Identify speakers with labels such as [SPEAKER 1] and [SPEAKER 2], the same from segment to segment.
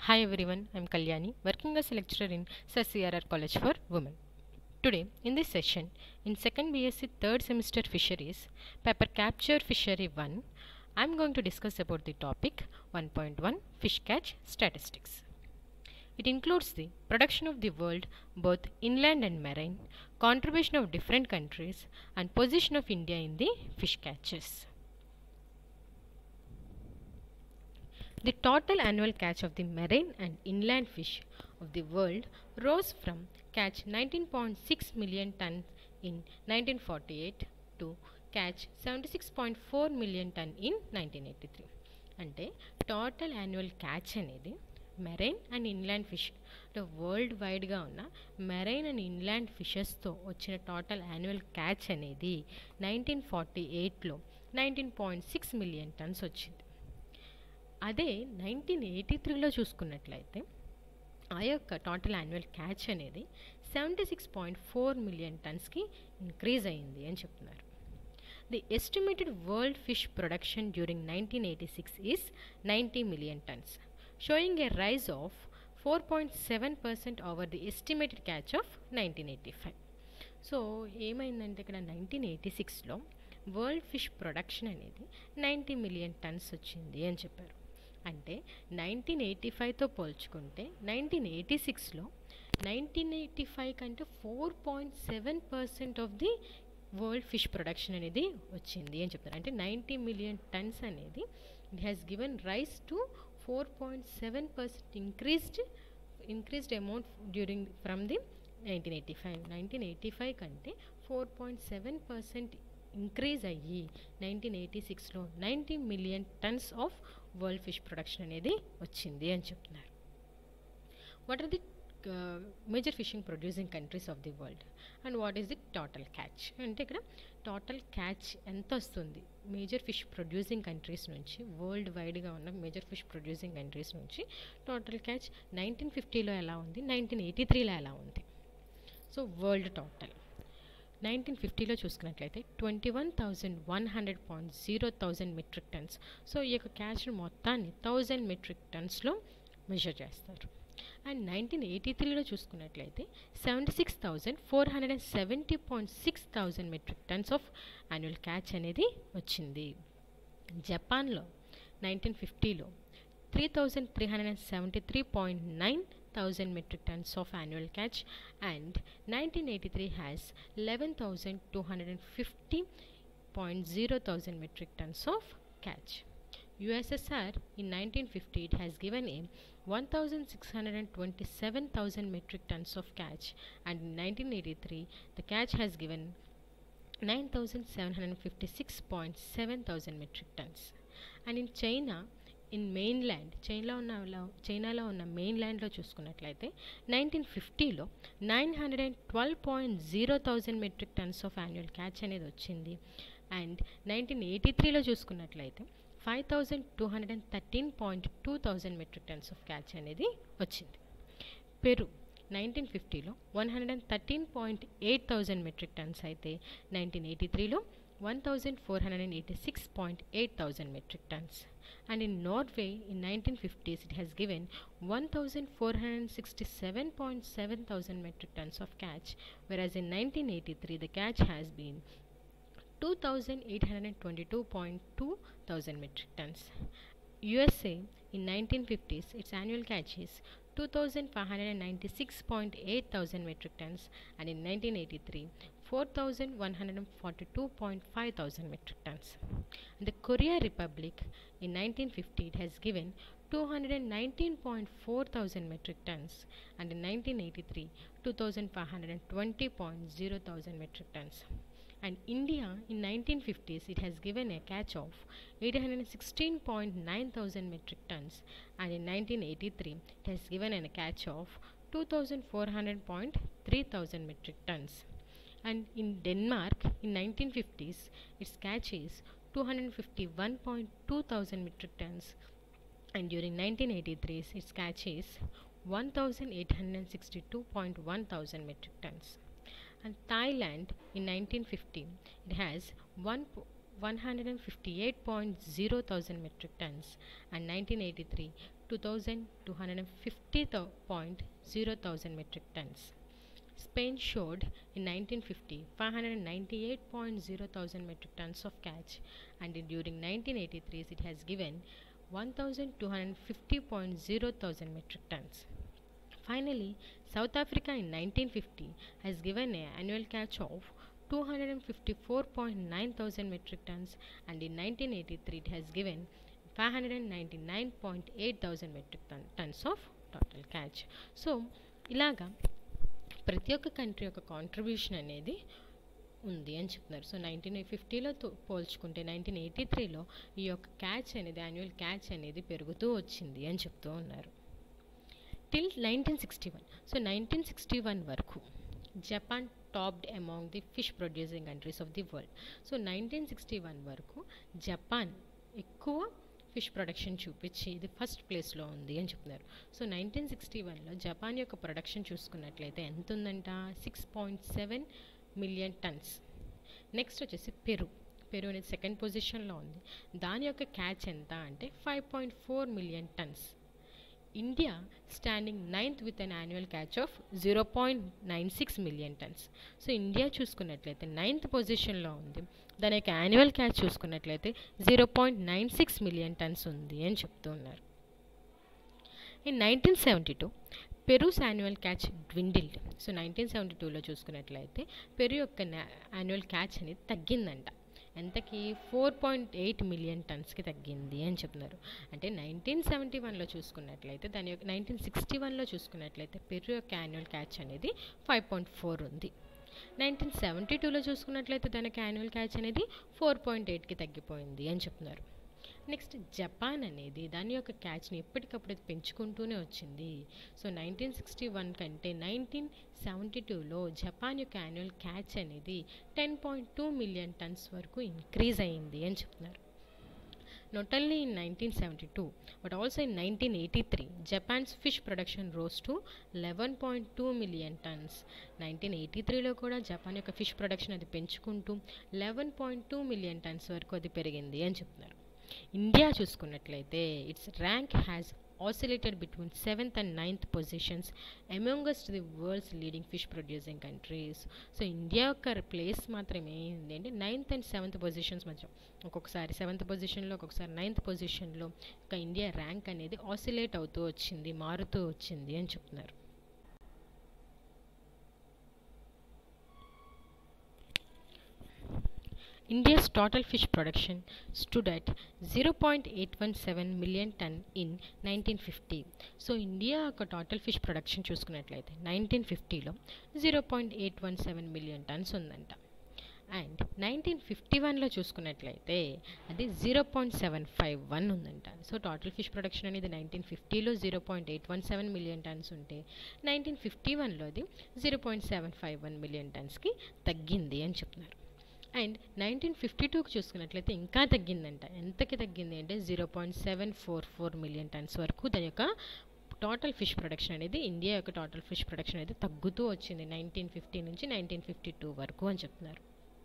[SPEAKER 1] Hi everyone, I'm Kalyani, working as a lecturer in SCRR College for Women. Today, in this session, in second BSc third semester fisheries, paper capture fishery 1, I'm going to discuss about the topic 1.1 fish catch statistics. It includes the production of the world, both inland and marine, contribution of different countries, and position of India in the fish catches. The total annual catch of the marine and inland fish of the world rose from catch 19.6 million tons in 1948 to catch 76.4 million ton in 1983 అంటే total annual catch అనేది marine and inland fish అంటే world వైడ్గా ఉన్న marine and inland ఫిషెస్తో వచ్చిన total annual catch అనేది nineteen forty ఎయిట్లో nineteen point six million tons వచ్చింది అదే నైన్టీన్ ఎయిటీ త్రీలో చూసుకున్నట్లయితే ఆ యొక్క టోటల్ యాన్యువల్ క్యాచ్ అనేది seventy six point four million టన్స్కి ఇంక్రీజ్ అయింది అని చెప్తున్నారు the estimated world fish production during nineteen eighty six is ninety million tons showing A rise of four point seven percent over the estimated catch of nineteen eighty five so ఏమైందంటే ఇక్కడ nineteen eighty సిక్స్లో world fish production అనేది ninety million tons వచ్చింది అని చెప్పారు అంటే nineteen eighty ఫైవ్తో పోల్చుకుంటే నైన్టీన్ ఎయిటీ సిక్స్లో నైన్టీన్ ఎయిటీ ఫైవ్ కంటే four point seven percent of the world fish production అనేది వచ్చింది అని చెప్తారు అంటే నైంటీ మిలియన్ టన్స్ అనేది it has given rise to four point seven percent increased increased amount during from the nineteen eighty five nineteen eighty five కంటే four point seven percent increase అయ్యి nineteen eighty సిక్స్లో ninety million tons of world fish production అనేది వచ్చింది అని చెప్తున్నారు what are the major fishing producing countries of the world and what is the total catch అంటే ఇక్కడ total catch ఎంత వస్తుంది మేజర్ ఫిష్ ప్రొడ్యూసింగ్ కంట్రీస్ నుంచి వరల్డ్ వైడ్గా ఉన్న మేజర్ ఫిష్ ప్రొడ్యూసింగ్ కంట్రీస్ నుంచి టోటల్ క్యాచ్ నైన్టీన్ ఫిఫ్టీలో ఎలా ఉంది నైన్టీన్ ఎయిటీ త్రీలో ఎలా ఉంది సో వరల్డ్ టోటల్ నైన్టీన్ ఫిఫ్టీలో చూసుకున్నట్లయితే twenty one thousand one hundred point zero thousand metric tons so ఈ యొక్క క్యాచ్ మొత్తాన్ని థౌజండ్ మెట్రిక్ టన్స్లో మెజర్ చేస్తారు అండ్ నైన్టీన్ ఎయిటీ త్రీలో చూసుకున్నట్లయితే seventy six thousand four hundred and seventy point six thousand metric tons of annual catch అనేది వచ్చింది జపాన్లో నైన్టీన్ ఫిఫ్టీలో three thousand three hundred and seventy three point nine thousand metric tons of annual catch and 1983 has 11,250.0 thousand metric tons of catch. USSR in 1950 it has given a 1,627,000 metric tons of catch and in 1983 the catch has given 9,756.7 thousand metric tons and in China in mainland చైనాలో ఉన్న చైనాలో ఉన్న మెయిన్ ల్యాండ్లో చూసుకున్నట్లయితే nineteen ఫిఫ్టీలో nine hundred and twelve point zero thousand metric tons of annual catch అనేది వచ్చింది అండ్ నైన్టీన్ ఎయిటీ త్రీలో చూసుకున్నట్లయితే five thousand two hundred and thirteen point two thousand metric tons of catch అనేది వచ్చింది పెరు నైన్టీన్ ఫిఫ్టీలో one hundred and thirteen point eight thousand metric tons అయితే nineteen eighty త్రీలో one thousand four hundred and eighty six point eight thousand metric tons and in Norway in 1950s it has given 1467.7 thousand metric tons of catch whereas in 1983 the catch has been 2822.2 thousand metric tons USA in 1950s its annual catch is 2596.8 thousand metric tons and in 1983 4,142.5 thousand metric tons. The Korea Republic in 1950 it has given 219.4 thousand metric tons and in 1983 2,520.0 thousand metric tons. And India in 1950s it has given a catch of 816.9 thousand metric tons and in 1983 it has given a catch of 2,400.3 thousand metric tons and in Denmark in 1950s its catch is 251.2 thousand metric tons and during 1983 its catch is 1862.1 thousand metric tons and Thailand in 1950 it has 1 158.0 thousand metric tons and 1983 two thousand two hundred and fifty point zero thousand metric tons Spain showed in 1950 598.0 thousand metric tons of catch and in- during 1983 it has given 1250.0 thousand metric tons. Finally, South Africa in 1950 has given an annual catch of 254.9 thousand metric tons and in 1983 it has given 599.8 thousand metric ton- tons of total catch. So, ఇలాగా ప్రతి ఒక్క country యొక్క contribution అనేది ఉంది అని చెప్తున్నారు so nineteen ఫిఫ్టీలో పోల్చుకుంటే నైన్టీన్ ఎయిటీ త్రీలో ఈ యొక్క క్యాచ్ అనేది యాన్యువల్ క్యాచ్ అనేది పెరుగుతూ వచ్చింది అని చెప్తూ ఉన్నారు till nineteen sixty one so nineteen sixty one వరకు Japan topped among the fish producing countries of the world so nineteen sixty one వరకు జపాన్ ఎక్కువ ఫిష్ ప్రొడక్షన్ చూపించి ఇది ఫస్ట్ ప్లేస్లో ఉంది అని చెప్తున్నారు సో నైన్టీన్ సిక్స్టీ వన్లో జపాన్ యొక్క ప్రొడక్షన్ చూసుకున్నట్లయితే ఎంత ఉందంట six point seven million tons next వచ్చేసి పెరు పెరు అనేది సెకండ్ పొజిషన్లో ఉంది దాని యొక్క క్యాచ్ ఎంత అంటే five point four million tons India standing ninth with an annual catch of zero point nine six million tons so India చూసుకున్నట్లయితే ninth పొజిషన్లో ఉంది దాని యొక్క యాన్యువల్ క్యాచ్ చూసుకున్నట్లయితే zero point nine six million tons ఉంది అని చెప్తూ ఉన్నారు in nineteen seventy two Peru's annual catch dwindled so nineteen seventy టూలో చూసుకున్నట్లయితే పెరు యొక్క యాన్యువల్ క్యాచ్ అనేది తగ్గిందంట ఎంతకి ఫోర్ పాయింట్ ఎయిట్ మిలియన్ టన్స్కి తగ్గింది అని చెప్తున్నారు అంటే నైన్టీన్ సెవెంటీ వన్లో చూసుకున్నట్లయితే దాని యొక్క నైన్టీన్ సిక్స్టీ వన్లో చూసుకున్నట్లయితే పెరు యొక్క యాన్యువల్ క్యాచ్ అనేది ఫైవ్ పాయింట్ ఫోర్ ఉంది నైన్టీన్ సెవెంటీ టూలో చూసుకున్నట్లయితే దానికి యాన్యువల్ క్యాచ్ అనేది ఫోర్ పాయింట్ ఎయిట్కి తగ్గిపోయింది అని చెప్తున్నారు నెక్స్ట్ జపాన్ అనేది దాని యొక్క క్యాచ్ని ఎప్పటికప్పుడు అది పెంచుకుంటూనే వచ్చింది సో నైన్టీన్ సిక్స్టీ వన్ కంటే నైన్టీన్ సెవెంటీ టూలో జపాన్ యొక్క యాన్యువల్ క్యాచ్ అనేది ten point two million tons వరకు ఇంక్రీజ్ అయ్యింది అని చెప్తున్నారు not only in 1972 but also in 1983 japan's fish production rose to 11.2 million tons 1983లో కూడా జపాన్ యొక్క ఫిష్ ప్రొడక్షన్ అది పెంచుకుంటూ eleven point two million tons వరకు అది పెరిగింది అని చెప్తున్నారు ఇండియా చూసుకున్నట్లయితే its rank has oscillated between 7th and 9th positions amongst the world's leading fish producing countries so India యొక్క ప్లేస్ మాత్రమే ఉంది అంటే నైన్త్ అండ్ సెవెంత్ పొజిషన్స్ మధ్య ఒక్కొక్కసారి సెవెంత్ పొజిషన్లో ఒక్కొక్కసారి నైన్త్ పొజిషన్లో ఒక ఇండియా ర్యాంక్ అనేది ఆసిలేట్ అవుతూ వచ్చింది మారుతూ వచ్చింది అని చెప్తున్నారు India's total fish production stood at 0.817 million ton in 1950. So India యొక్క టోటల్ ఫిష్ ప్రొడక్షన్ చూసుకున్నట్లయితే నైన్టీన్ ఫిఫ్టీలో zero point eight one seven million tons ఉందంట అండ్ నైన్టీన్ ఫిఫ్టీ వన్లో చూసుకున్నట్లయితే అది zero point seven five one ఉందంట సో టోటల్ ఫిష్ ప్రొడక్షన్ అనేది nineteen ఫిఫ్టీలో zero point eight one seven million tons ఉంటే నైన్టీన్ ఫిఫ్టీ వన్లో అది zero point seven five one million టన్స్కి తగ్గింది అని చెప్తున్నారు అండ్ నైన్టీన్ ఫిఫ్టీ టూకి చూసుకున్నట్లయితే ఇంకా తగ్గిందంట ఎంతకి తగ్గింది అంటే zero point seven four four million tons వరకు దాని యొక్క టోటల్ ఫిష్ ప్రొడక్షన్ అనేది ఇండియా యొక్క టోటల్ ఫిష్ ప్రొడక్షన్ అనేది తగ్గుతూ వచ్చింది నైన్టీన్ ఫిఫ్టీ నుంచి నైన్టీన్ ఫిఫ్టీ టూ వరకు అని చెప్తున్నారు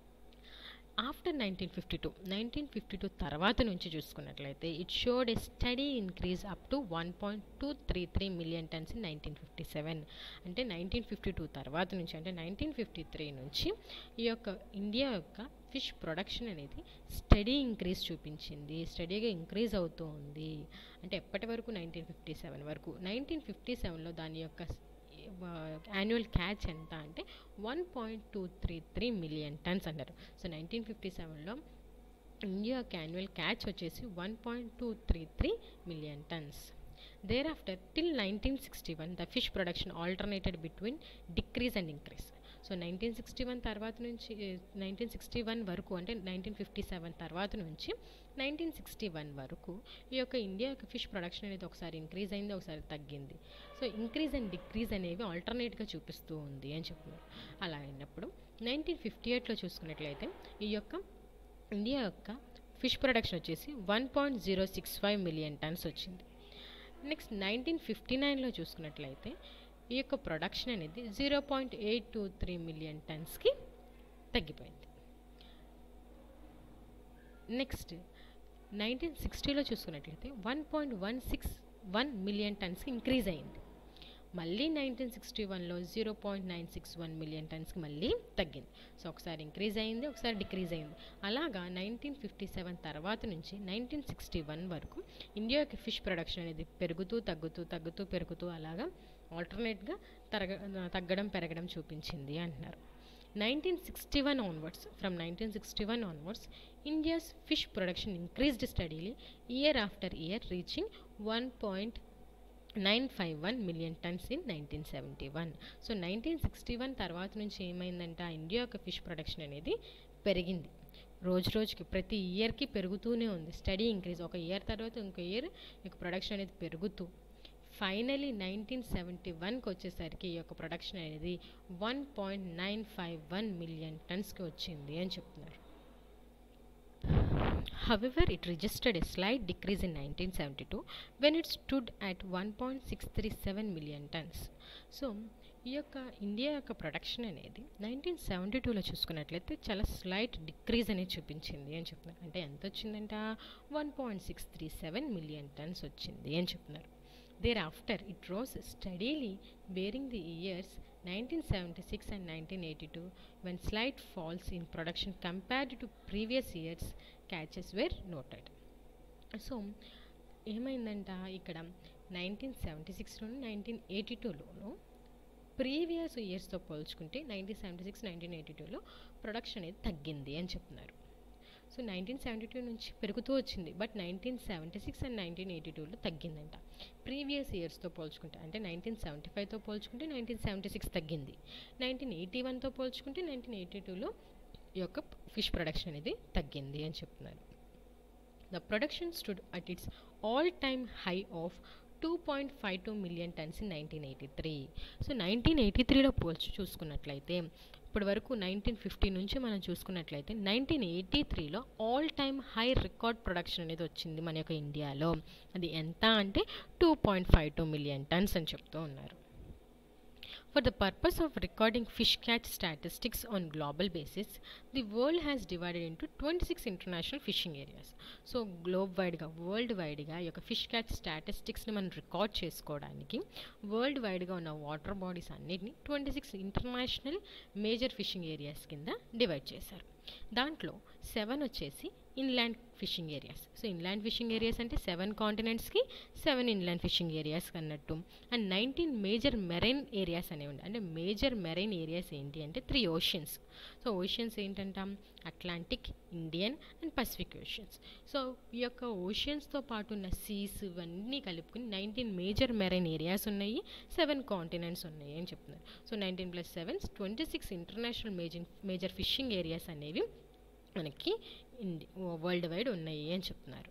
[SPEAKER 1] after nineteen fifty two nineteen fifty two తర్వాత నుంచి చూసుకున్నట్లయితే it showed a steady increase up to one point two three three million tons in nineteen fifty seven అంటే నైన్టీన్ ఫిఫ్టీ టూ తర్వాత నుంచి అంటే నైన్టీన్ ఫిఫ్టీ త్రీ నుంచి ఈ యొక్క ఇండియా యొక్క ఫిష్ ప్రొడక్షన్ అనేది స్టడీ ఇంక్రీజ్ చూపించింది స్టడీగా ఇంక్రీజ్ అవుతూ ఉంది అంటే ఎప్పటి వరకు నైన్టీన్ ఫిఫ్టీ సెవెన్ వరకు నైన్టీన్ ఫిఫ్టీ సెవెన్లో దాని యొక్క యాన్యువల్ క్యాచ్ ఎంత అంటే one point two three three million tons అంటారు సో నైన్టీన్ ఫిఫ్టీ సెవెన్లో ఇండియా యొక్క యాన్యువల్ క్యాచ్ వచ్చేసి one point two three three million tons thereafter till nineteen sixty one the fish production alternated between decrease and increase so nineteen sixty one తర్వాత నుంచి nineteen sixty one వరకు అంటే nineteen fifty seven తర్వాత నుంచి nineteen sixty one వరకు ఈ యొక్క India యొక్క ఫిష్ ప్రొడక్షన్ అనేది ఒకసారి ఇంక్రీజ్ అయింది ఒకసారి తగ్గింది సో ఇంక్రీజ్ అండ్ డిక్రీజ్ అనేవి ఆల్టర్నేట్గా చూపిస్తూ ఉంది అని చెప్తున్నారు అలా అయినప్పుడు నైన్టీన్ ఫిఫ్టీ ఎయిట్లో చూసుకున్నట్లయితే ఈ యొక్క ఇండియా యొక్క ఫిష్ ప్రొడక్షన్ వచ్చేసి one point zero six five million tons వచ్చింది నెక్స్ట్ నైన్టీన్ ఫిఫ్టీ నైన్లో చూసుకున్నట్లయితే ఈ యొక్క ప్రొడక్షన్ అనేది zero point eight two three million టన్స్కి తగ్గిపోయింది నెక్స్ట్ నైన్టీన్ సిక్స్టీలో చూసుకున్నట్లయితే one point one six one million టన్స్కి ఇంక్రీజ్ అయింది మళ్ళీ నైన్టీన్ సిక్స్టీ వన్లో zero point nine six one million టన్స్కి మళ్ళీ తగ్గింది సో ఒకసారి ఇంక్రీజ్ అయింది ఒకసారి డిక్రీజ్ అయింది అలాగా నైన్టీన్ ఫిఫ్టీ సెవెన్ తర్వాత నుంచి నైన్టీన్ సిక్స్టీ వన్ వరకు ఇండియా యొక్క ఫిష్ ప్రొడక్షన్ అనేది పెరుగుతూ తగ్గుతూ తగ్గుతూ పెరుగుతూ అలాగా ఆల్టర్నేట్గా తరగ తగ్గడం పెరగడం చూపించింది అంటున్నారు nineteen sixty one onwards from nineteen sixty one onwards India's fish production increased steadily year after year reaching one point nine five one million tons in nineteen seventy one so nineteen sixty one తర్వాత నుంచి ఏమైందంటే ఆ India యొక్క fish production అనేది పెరిగింది రోజు రోజుకి ప్రతి ఇయర్కి పెరుగుతూనే ఉంది స్టడీ ఇంక్రీజ్ ఒక ఇయర్ తర్వాత ఇంకో ఇయర్ మీకు ప్రొడక్షన్ అనేది పెరుగుతూ ఫైనలీ నైన్టీన్ సెవెంటీ వన్కి వచ్చేసరికి ఈ యొక్క ప్రొడక్షన్ అనేది one point nine five one million టన్స్కి వచ్చింది అని చెప్తున్నారు However, it registered a slight decrease in 1972 when it stood at 1.637 million tons. So ఈ యొక్క ఇండియా యొక్క ప్రొడక్షన్ అనేది నైన్టీన్ సెవెంటీ టూలో చూసుకున్నట్లయితే చాలా స్లైట్ డిక్రీజ్ అనేది చూపించింది అని చెప్తున్నారు అంటే ఎంత వచ్చిందంట one point six three seven million tons వచ్చింది అని చెప్తున్నారు thereafter it rose steadily barring the years 1976 and 1982 when slight falls in production compared to previous years catches were noted so ఏమైందంట ఇక్కడ నైన్టీన్ సెవెంటీ సిక్స్లోను nineteen eighty టూలోను previous ఇయర్స్తో పోల్చుకుంటే nineteen seventy six nineteen eighty టూలో production అనేది తగ్గింది అని చెప్తున్నారు సో నైన్టీన్ సెవెంటీ టూ నుంచి పెరుగుతూ వచ్చింది but nineteen seventy six and nineteen eighty టూలో తగ్గిందంట ప్రీవియస్ ఇయర్స్తో పోల్చుకుంటే అంటే నైన్టీన్ సెవెంటీ ఫైవ్తో పోల్చుకుంటే నైన్టీన్ సెవెంటీ సిక్స్ తగ్గింది నైన్టీన్ ఎయిటీ వన్తో పోల్చుకుంటే నైన్టీన్ ఎయిటీ టూలో ఈ యొక్క ఫిష్ ప్రొడక్షన్ అనేది తగ్గింది అని చెప్తున్నారు the production stood at its all time high of two point five two million tons in nineteen eighty three so nineteen eighty త్రీలో పోల్చి చూసుకున్నట్లయితే ఇప్పటి వరకు నైన్టీన్ ఫిఫ్టీ నుంచి మనం చూసుకున్నట్లయితే నైన్టీన్ ఎయిటీ త్రీలో all time high record production అనేది వచ్చింది మన యొక్క ఇండియాలో అది ఎంత అంటే two point five two million tons అని చెప్తూ ఉన్నారు For the purpose of recording fish catch statistics on global basis, the world has divided into 26 international fishing areas. So globe వైడ్గా వరల్డ్ వైడ్గా ఈ యొక్క ఫిష్ క్యాచ్ స్టాటిస్టిక్స్ని మనం రికార్డ్ చేసుకోవడానికి world వైడ్గా ఉన్న వాటర్ బాడీస్ అన్నిటిని twenty six international major fishing areas కింద డివైడ్ చేశారు దాంట్లో సెవెన్ వచ్చేసి inland fishing areas so inland fishing areas అంటే సెవెన్ కాంటినెంట్స్కి సెవెన్ ఇన్లాండ్ ఫిషింగ్ ఏరియాస్ అన్నట్టు and nineteen major marine areas అనేవి ఉన్నాయి అంటే మేజర్ మెరైన్ ఏరియాస్ ఏంటి అంటే త్రీ ఓషన్స్ సో ఓషన్స్ ఏంటంటాం Atlantic Indian and Pacific oceans so ఈ యొక్క ఓషన్స్తో పాటు ఉన్న సీస్ ఇవన్నీ కలుపుకుని నైన్టీన్ మేజర్ మెరైన్ ఏరియాస్ ఉన్నాయి సెవెన్ కాంటినెంట్స్ ఉన్నాయి అని చెప్తున్నారు so nineteen plus sevens twenty six international major major fishing areas అనేవి మనకి ఇండి వరల్డ్ వైడ్ ఉన్నాయి అని చెప్తున్నారు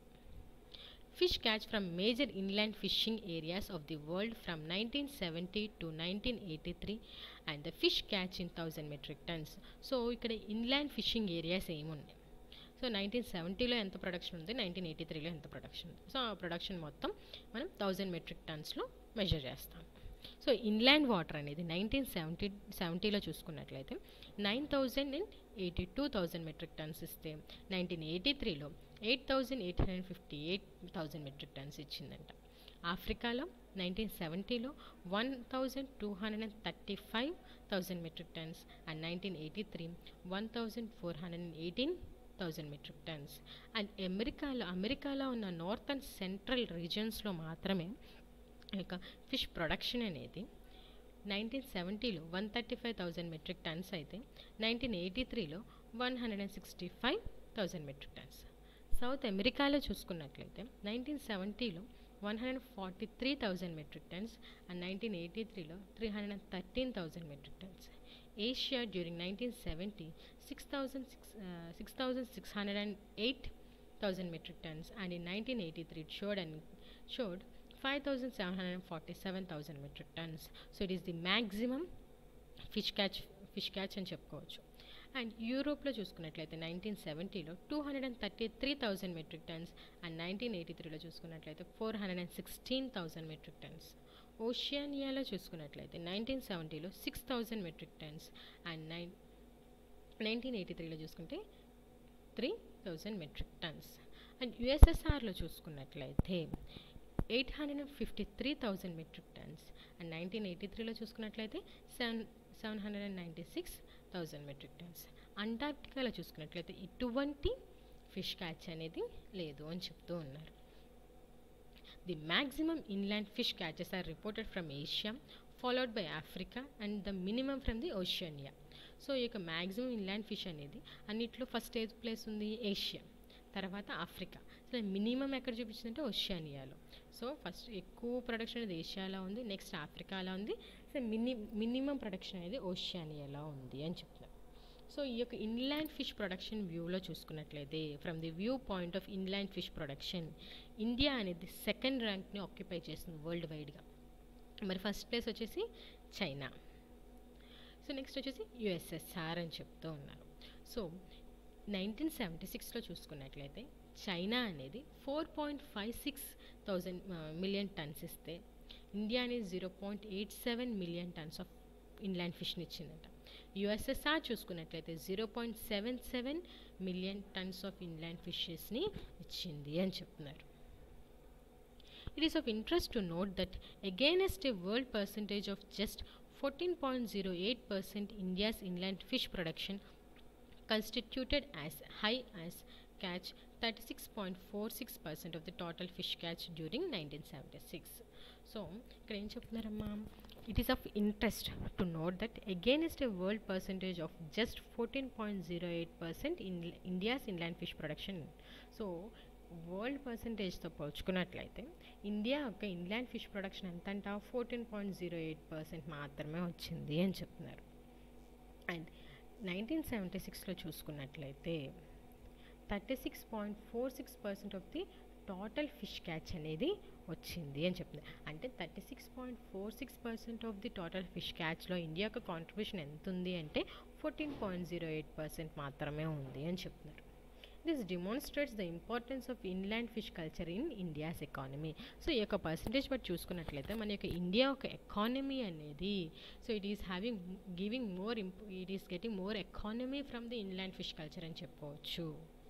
[SPEAKER 1] fish catch from major inland fishing areas of the world from nineteen seventy to nineteen eighty three and the fish catch in thousand metric tons so ఇక్కడ inland fishing areas ఏమున్నాయి so nineteen సెవెంటీలో ఎంత production ఉంది nineteen eighty త్రీలో ఎంత production ఉంది so ఆ production మొత్తం మనం థౌజండ్ మెట్రిక్ టన్స్లో మెజర్ చేస్తాం సో ఇన్లాండ్ వాటర్ అనేది నైన్టీన్ సెవెంటీ సెవెంటీలో చూసుకున్నట్లయితే nine thousand and eighty two thousand metric tons ఇస్తే నైన్టీన్ ఎయిటీ త్రీలో eight thousand eight hundred fifty eight thousand metric tons ఇచ్చిందంట ఆఫ్రికాలో నైన్టీన్ సెవెంటీలో one thousand two hundred and thirty five thousand metric tons and nineteen eighty three one thousand four hundred and eighteen thousand metric tons and అమెరికాలో అమెరికాలో ఉన్న north and central రీజన్స్లో మాత్రమే యొక్క fish production అనేది నైన్టీన్ సెవెంటీలో one thirty five thousand metric tons అయితే nineteen eighty త్రీలో one hundred and sixty five thousand metric tons south అమెరికాలో చూసుకున్నట్లయితే నైన్టీన్ సెవెంటీలో one hundred forty three thousand metric tons and nineteen eighty త్రీలో three hundred and thirteen thousand metric tons Asia during nineteen seventy six thousand six six thousand six hundred and eight thousand metric tons and in nineteen eighty three it showed and showed 5747,000 metric tons. So it is the maximum fish catch fish catch అని చెప్పుకోవచ్చు and యూరోప్లో చూసుకున్నట్లయితే nineteen సెవెంటీలో two hundred and thirty three thousand metric tons and nineteen eighty త్రీలో చూసుకున్నట్లయితే four hundred and sixteen thousand metric tons ఓషియానియాలో చూసుకున్నట్లయితే nineteen సెవెంటీలో six thousand metric tons and nine nineteen eighty త్రీలో చూసుకుంటే three thousand metric tons and యుఎస్ఎస్ఆర్లో చూసుకున్నట్లయితే eight hundred and fifty three thousand metric tons and nineteen eighty త్రీలో చూసుకున్నట్లయితే seven seven hundred and ninety six thousand metric tons అంటార్క్టికాలో చూసుకున్నట్లయితే ఇటువంటి fish catch అనేది లేదు అని చెప్తూ ఉన్నారు The maximum inland fish catches are reported from Asia, followed by Africa and the minimum from the Oceania. So ఈ యొక్క మ్యాక్సిమం ఇన్లాండ్ ఫిష్ అనేది అన్నిట్లో ఫస్ట్ ఏజ్ ప్లేస్ ఉంది ఏషియా తర్వాత ఆఫ్రికా సో మినిమం ఎక్కడ చూపించిందంటే ఓషియానియాలో సో ఫస్ట్ ఎక్కువ ప్రొడక్షన్ అనేది ఏషియాలో ఉంది నెక్స్ట్ ఆఫ్రికాలో ఉంది సో మిని మినిమం ప్రొడక్షన్ అనేది ఓషియానియాలో ఉంది అని చెప్తున్నారు సో ఈ యొక్క ఇన్లాండ్ ఫిష్ ప్రొడక్షన్ వ్యూలో చూసుకున్నట్లయితే from the view point of inland fish production India అనేది సెకండ్ ర్యాంక్ని ఆక్యుపై చేస్తుంది వరల్డ్ వైడ్గా మరి ఫస్ట్ ప్లేస్ వచ్చేసి చైనా సో నెక్స్ట్ వచ్చేసి యుఎస్ఎస్ఆర్ అని చెప్తూ ఉన్నారు సో నైన్టీన్ సెవెంటీ సిక్స్లో చూసుకున్నట్లయితే చైనా అనేది four point five six thousand million tons ఇస్తే ఇండియా అనేది zero point eight seven million tons of inland ఫిష్ని ఇచ్చిందట యుఎస్ఎస్ఆర్ చూసుకున్నట్లయితే zero point seven seven million tons of inland ఫిషెస్ని ఇచ్చింది అని చెప్తున్నారు It is of interest to note that against a world percentage of just 14.08%, India's inland fish production constituted as high as catch 36.46% of the total fish catch during 1976. So ఇక్కడ ఏం చెప్తున్నారమ్మా it is of interest to note that against a world percentage of just fourteen point zero eight percent in India's inland fish production so world పర్సంటేజ్తో పోల్చుకున్నట్లయితే India యొక్క inland fish production ఎంత అంట fourteen point zero eight percent మాత్రమే వచ్చింది అని చెప్తున్నారు and nineteen seventy సిక్స్లో చూసుకున్నట్లయితే thirty six point four six percent of the total fish catch అనేది వచ్చింది అని చెప్తుంది అంటే thirty six point four six percent of the total fish క్యాచ్లో ఇండియా యొక్క కాంట్రిబ్యూషన్ ఎంత ఉంది అంటే fourteen point zero eight percent మాత్రమే ఉంది అని చెప్తున్నారు this demonstrates the importance of inland fish culture in India's economy so ఈ యొక్క పర్సంటేజ్ బట్టి చూసుకున్నట్లయితే మన యొక్క ఇండియా యొక్క ఎకానమీ అనేది so it is having giving more imp it is getting more economy from the inland fish culture అని చెప్పుకోవచ్చు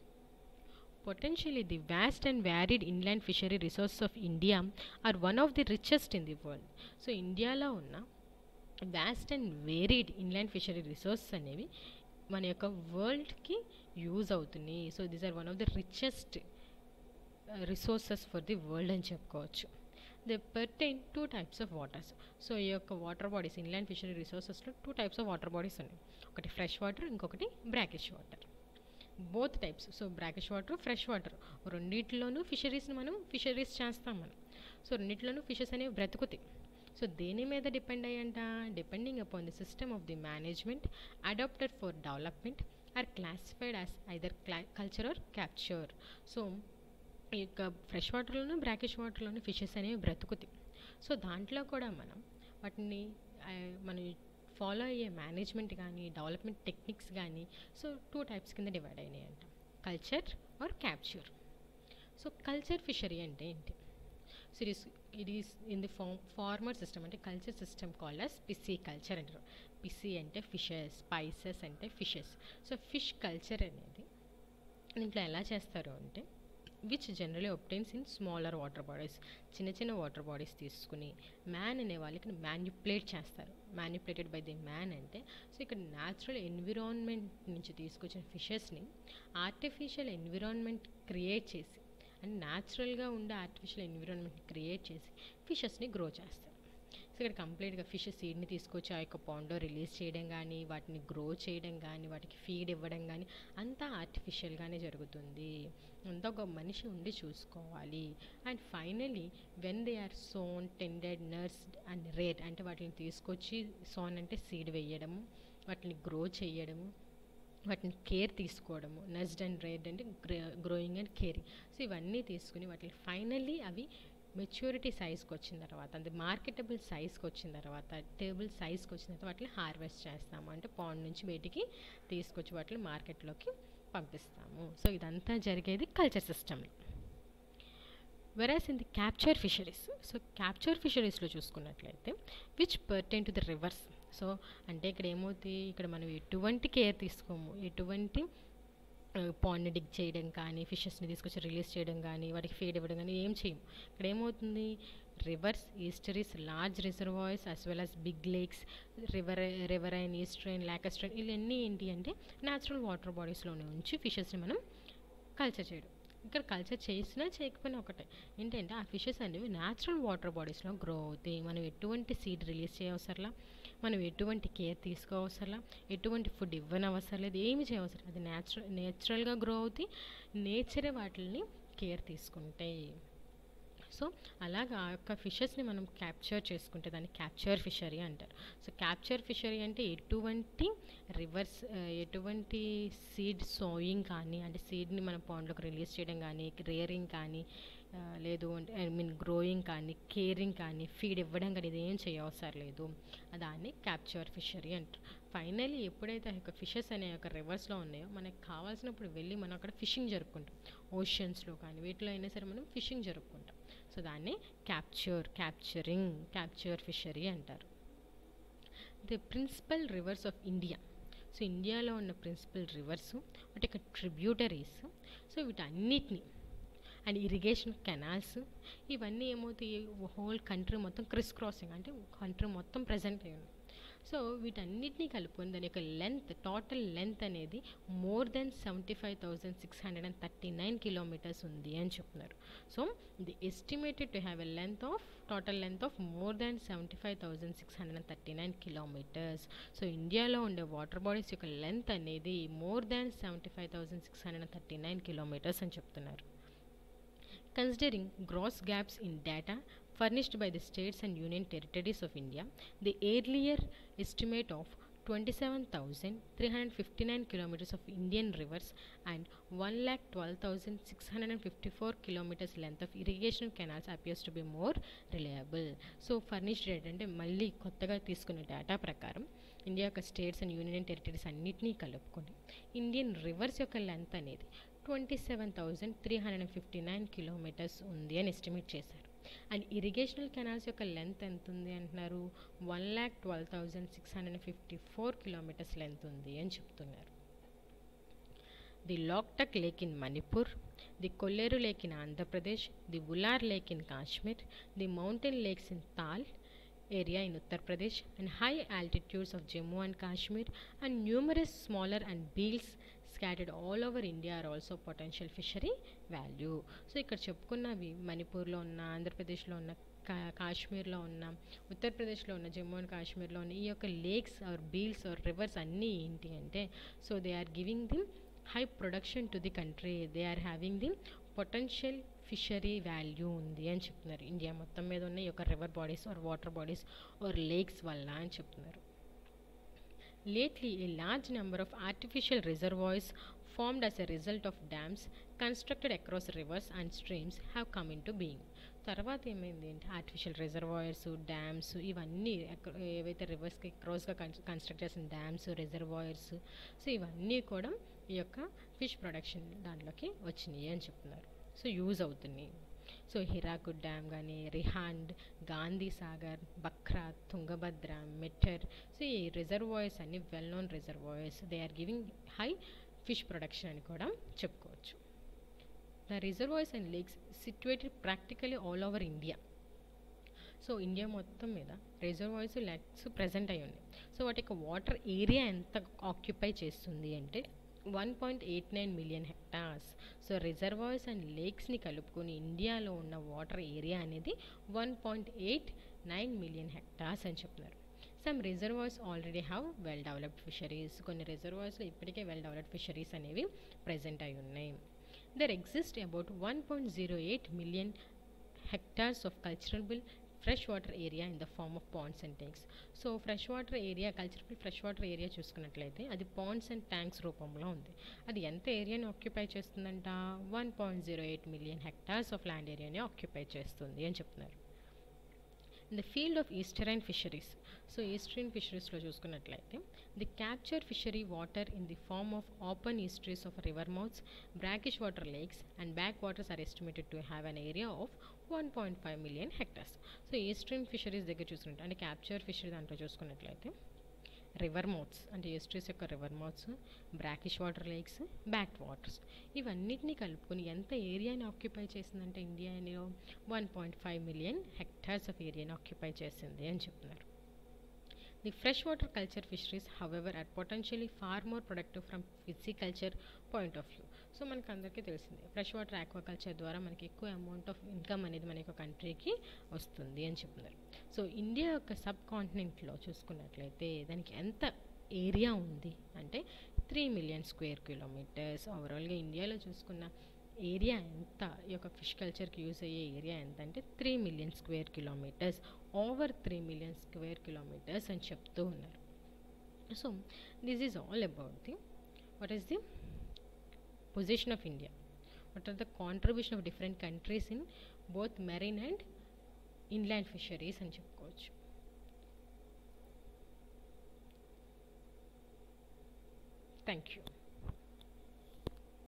[SPEAKER 1] Potentially, the vast and varied inland fishery resources of India are one of the richest in the world. So ఇండియాలో ఉన్న vast and varied inland fishery resources అనేవి మన యొక్క వరల్డ్కి use అవుతున్నాయి so these are one of the richest resources for the world అని చెప్పుకోవచ్చు they pertain to types of waters so ఈ యొక్క వాటర్ బాడీస్ ఇన్లాండ్ ఫిషరీ రిసోర్సెస్లో two types of water bodies ఉన్నాయి ఒకటి ఫ్రెష్ వాటర్ ఇంకొకటి brackish water both types so brackish water fresh water రెండిట్లోనూ ఫిషరీస్ని మనం ఫిషరీస్ చేస్తాం మనం సో రెండిట్లోనూ ఫిషెస్ అనేవి బ్రతుకుతాయి సో దేని మీద డిపెండ్ అయ్యంట depending upon the system of the management adopted for development are classified as either cla culture or capture so ఈ యొక్క ఫ్రెష్ వాటర్లోనూ బ్రాకిష్ వాటర్లోనూ ఫిషెస్ అనేవి బ్రతుకుతాయి సో దాంట్లో కూడా మనం వాటిని మనం ఫాలో అయ్యే మేనేజ్మెంట్ కానీ డెవలప్మెంట్ టెక్నిక్స్ కానీ సో టూ టైప్స్ కింద డివైడ్ అయినాయి అంట culture or capture so culture fishery అంటే ఏంటి so it is it is in the form farmer system అంటే culture system called as pisciculture అంటారు పిసి అంటే ఫిషెస్ స్పైసెస్ అంటే ఫిషెస్ సో ఫిష్ కల్చర్ అనేది దీంట్లో ఎలా చేస్తారు అంటే which generally obtains in smaller water bodies చిన్న చిన్న వాటర్ బాడీస్ తీసుకుని మ్యాన్ అనే వాళ్ళకి మ్యాన్యుప్లేట్ చేస్తారు మ్యాన్యుప్లేటెడ్ బై ది మ్యాన్ అంటే సో ఇక్కడ న్యాచురల్ ఎన్విరాన్మెంట్ నుంచి తీసుకొచ్చిన ఫిషెస్ని ఆర్టిఫిషియల్ ఎన్విరాన్మెంట్ క్రియేట్ చేసి అండ్ న్యాచురల్గా ఉండే ఆర్టిఫిషియల్ ఎన్విరాన్మెంట్ క్రియేట్ చేసి ఫిషెస్ని గ్రో చేస్తారు సో ఇక్కడ కంప్లీట్గా ఫిష్ సీడ్ని తీసుకొచ్చి ఆ యొక్క పాండ్లో రిలీజ్ చేయడం కానీ వాటిని గ్రో చేయడం కానీ వాటికి ఫీడ్ ఇవ్వడం కానీ అంతా ఆర్టిఫిషియల్గానే జరుగుతుంది అంతా ఒక మనిషి ఉండి చూసుకోవాలి and finally when they are sown tended nursed and reared అంటే వాటిని తీసుకొచ్చి సోన్ అంటే సీడ్ వేయడము వాటిని గ్రో చేయడము వాటిని కేర్ తీసుకోవడము నర్స్డ్ అండ్ రేడ్ అంటే గ్రోయింగ్ అండ్ కేరింగ్ సో ఇవన్నీ తీసుకుని వాటిని ఫైనల్లీ అవి మెచ్యూరిటీ సైజ్కి వచ్చిన తర్వాత అది మార్కెటబుల్ సైజ్కి వచ్చిన తర్వాత టేబుల్ సైజ్కి వచ్చిన తర్వాత వాటిని హార్వెస్ట్ చేస్తాము అంటే పాండ్ నుంచి బయటికి తీసుకొచ్చి వాటిని మార్కెట్లోకి పంపిస్తాము సో ఇదంతా జరిగేది కల్చర్ సిస్టంలో whereas in the capture fisheries so capture ఫిషరీస్లో చూసుకున్నట్లయితే which pertain to the rivers so అంటే ఇక్కడ ఏమవుతుంది ఇక్కడ మనం ఎటువంటి కేర్ తీసుకోము ఎటువంటి పాండ్ని డిగ్ చేయడం కానీ ఫిషెస్ని తీసుకొచ్చి రిలీజ్ చేయడం కానీ వాటికి ఫీడ్ ఇవ్వడం కానీ ఏం చేయం ఇక్కడ ఏమవుతుంది rivers estuaries large reservoirs as well as big lakes river riverine estuarine lacustrine ఇవన్నీ ఏంటి అంటే న్యాచురల్ వాటర్ బాడీస్లోనే ఉంచి ఫిషెస్ని మనం కల్చర్ చేయడం ఇక్కడ కల్చర్ చేసినా చేయకపోయినా ఒకటే ఏంటంటే ఆ ఫిషెస్ అనేవి న్యాచురల్ వాటర్ బాడీస్లో గ్రో అవుతాయి మనం ఎటువంటి సీడ్ రిలీజ్ చేయవసరలా మనం ఎటువంటి కేర్ తీసుకోవసరలా ఎటువంటి ఫుడ్ ఇవ్వనవసరం లేదు ఏమి చేయవసరం అది న్యాచురల్ నేచురల్గా గ్రో అవుతాయి నేచరే వాటిని కేర్ తీసుకుంటాయి సో అలాగా ఆ యొక్క ఫిషెస్ని మనం క్యాప్చర్ చేసుకుంటే దాన్ని క్యాప్చర్ ఫిషరీ అంటారు సో క్యాప్చర్ ఫిషరీ అంటే ఎటువంటి రివర్స్ ఎటువంటి సీడ్ సోయింగ్ కానీ అంటే సీడ్ని మనం పాండ్లోకి రిలీజ్ చేయడం కానీ రేరింగ్ కానీ ఆ, లేదు అంటే ఐ మీన్ గ్రోయింగ్ కానీ కేరింగ్ కానీ ఫీడ్ ఇవ్వడం కానీ ఇది ఏం చేయవసరం లేదు దాన్ని క్యాప్చర్ ఫిషరీ అంటారు ఫైనలీ ఎప్పుడైతే ఆ యొక్క ఫిషెస్ అనే యొక్క రివర్స్లో ఉన్నాయో మనకు కావాల్సినప్పుడు వెళ్ళి మనం అక్కడ ఫిషింగ్ జరుపుకుంటాం ఓషన్స్లో కానీ వీటిలో అయినా సరే మనం ఫిషింగ్ జరుపుకుంటాం సో దాన్ని క్యాప్చర్ క్యాప్చరింగ్ క్యాప్చర్ ఫిషరీ అంటారు the principal rivers of India so ఇండియాలో ఉన్న ప్రిన్సిపల్ రివర్స్ వాటి యొక్క ట్రిబ్యూటరీస్ సో వీటన్నిటిని అండ్ ఇరిగేషన్ కెనాల్స్ ఇవన్నీ ఏమవుతాయి హోల్ కంట్రీ మొత్తం క్రిస్ క్రాసింగ్ అంటే కంట్రీ మొత్తం ప్రజెంట్ అయ్యి ఉంది సో వీటన్నిటిని కలుపుకొని దాని యొక్క లెంత్ టోటల్ లెంత్ అనేది more than seventy five thousand six hundred and thirty nine kilometres ఉంది అని చెప్తున్నారు so the estimated to have a length of total length of more than seventy five thousand six hundred and thirty nine kilometres so ఇండియాలో ఉండే water bodies యొక్క length అనేది more than seventy five thousand six hundred and thirty nine kilometres అని చెప్తున్నారు Considering gross gaps in data furnished by the states and union territories of India, the earlier estimate of 27,359 kilometers of Indian rivers and 1,12,654 kilometers length of irrigation canals appears to be more reliable. So furnished data అంటే మళ్ళీ కొత్తగా తీసుకున్న data ప్రకారం India యొక్క states and union territories అన్నిటినీ కలుపుకొని Indian rivers యొక్క length అనేది twenty seven thousand three hundred and fifty nine kilometres ఉంది అని ఎస్టిమేట్ చేశారు అండ్ ఇరిగేషనల్ కెనాల్స్ యొక్క లెంత్ ఎంత ఉంది అంటున్నారు one lakh twelve thousand six hundred and fifty four kilometres length ఉంది అని చెప్తున్నారు the Loktak lake in Manipur the Kolleru lake in Andhra Pradesh the Wular lake in Kashmir the mountain lakes in Tal area in Uttar Pradesh and high altitudes of Jammu and Kashmir and numerous smaller and beels scattered all over India are also potential fishery value. So ఇక్కడ చెప్పుకున్నవి మణిపూర్లో ఉన్న ఆంధ్రప్రదేశ్లో ఉన్న కా కాశ్మీర్లో ఉన్న ఉత్తరప్రదేశ్లో ఉన్న జమ్మూ అండ్ కాశ్మీర్లో ఉన్న ఈ యొక్క lakes or beels or rivers అన్నీ ఏంటి అంటే so they are giving the high production to the country they are having the potential fishery value ఉంది అని చెప్తున్నారు ఇండియా మొత్తం మీద ఉన్న ఈ యొక్క river bodies or water bodies or lakes వల్ల అని చెప్తున్నారు Lately, a large number of artificial reservoirs formed as a result of dams constructed across rivers and streams have come into being. తర్వాత ఏమైంది అంటే ఆర్టిఫిషియల్ రిజర్వాయర్స్ డ్యామ్స్ ఇవన్నీ ఎక్క- ఏవైతే రివర్స్కి క్రాస్గా కన్స్ట్రక్ట్ చేసిన డ్యామ్స్ రిజర్వాయర్స్ సో ఇవన్నీ కూడా ఈ యొక్క ఫిష్ ప్రొడక్షన్ దాంట్లోకి వచ్చినాయి అని చెప్తున్నారు సో యూజ్ అవుతున్నాయి సో హిరాకుడ్ డ్యామ్ కానీ రిహాండ్ గాంధీ సాగర్ బక్రా తుంగభద్ర మెటర్ సో ఈ రిజర్వాయర్స్ అన్ని well known reservoirs they are giving high fish production అని కూడా చెప్పుకోవచ్చు the reservoirs and lakes situated practically all over India so India మొత్తం మీద రిజర్వాయర్స్ ల్యాక్స్ ప్రజెంట్ అయి ఉన్నాయి సో వాటి యొక్క వాటర్ ఏరియా ఎంత ఆక్యుపై చేస్తుంది అంటే one point eight nine million hectares so reservoirs and లేక్స్ని కలుపుకొని ఇండియాలో ఉన్న వాటర్ ఏరియా అనేది one point eight nine million hectares అని చెప్తున్నారు some reservoirs already have well developed fisheries కొన్ని రిజర్వాయర్స్లో ఇప్పటికే వెల్ డెవలప్డ్ ఫిషరీస్ అనేవి ప్రజెంట్ అయి ఉన్నాయి there exist about one point zero eight million hectares of culturable freshwater area in the form of ponds and tanks so fresh water area culturable fresh water area చూసుకున్నట్లయితే అది Pond's and tanks రూపంలో ఉంది అది ఎంత ఏరియాని occupy చేస్తుందంట one point zero eight million hectares of land ఏరియాని occupy చేస్తుంది అని చెప్తున్నారు in the field of estuarine fisheries so estuarine ఫిషరీస్లో చూసుకున్నట్లయితే the capture fishery water in the form of open estuaries of river mouths brackish water lakes and back waters are estimated to have an area of one point five million hectares so estuarine fisheries దగ్గర చూసుకుంటే అంటే capture fishery దాంట్లో చూసుకున్నట్లయితే river mouths అంటే estuaries యొక్క river mouths brackish water lakes back waters ఇవన్నిటిని కలుపుకొని ఎంత ఏరియాని ఆక్యుపై చేసిందంటే ఇండియాలో one point five million hectares of ఏరియాని ఆక్యుపై చేసింది అని చెప్తున్నారు The freshwater culture fisheries, however, are potentially far more productive from pisciculture point of view so మనకు అందరికీ తెలిసిందే ఫ్రెష్ వాటర్ ఆక్వాకల్చర్ ద్వారా మనకి ఎక్కువ అమౌంట్ ఆఫ్ ఇన్కమ్ అనేది మన యొక్క కంట్రీకి వస్తుంది అని చెప్తున్నారు సో ఇండియా యొక్క సబ్ కాంటినెంట్లో చూసుకున్నట్లయితే దానికి ఎంత ఏరియా ఉంది అంటే త్రీ మిలియన్ స్క్వేర్ కిలోమీటర్స్ ఓవరాల్గా ఇండియాలో చూసుకున్న ఏరియా ఎంత ఈ యొక్క ఫిష్ కల్చర్కి యూజ్ అయ్యే ఏరియా ఎంత అంటే three million square kilometres over three million square kilometres అని చెప్తూ ఉన్నారు so this is all about the what is the position of India what are the contribution of different countries in both marine and inland fisheries అని చెప్పుకోవచ్చు thank you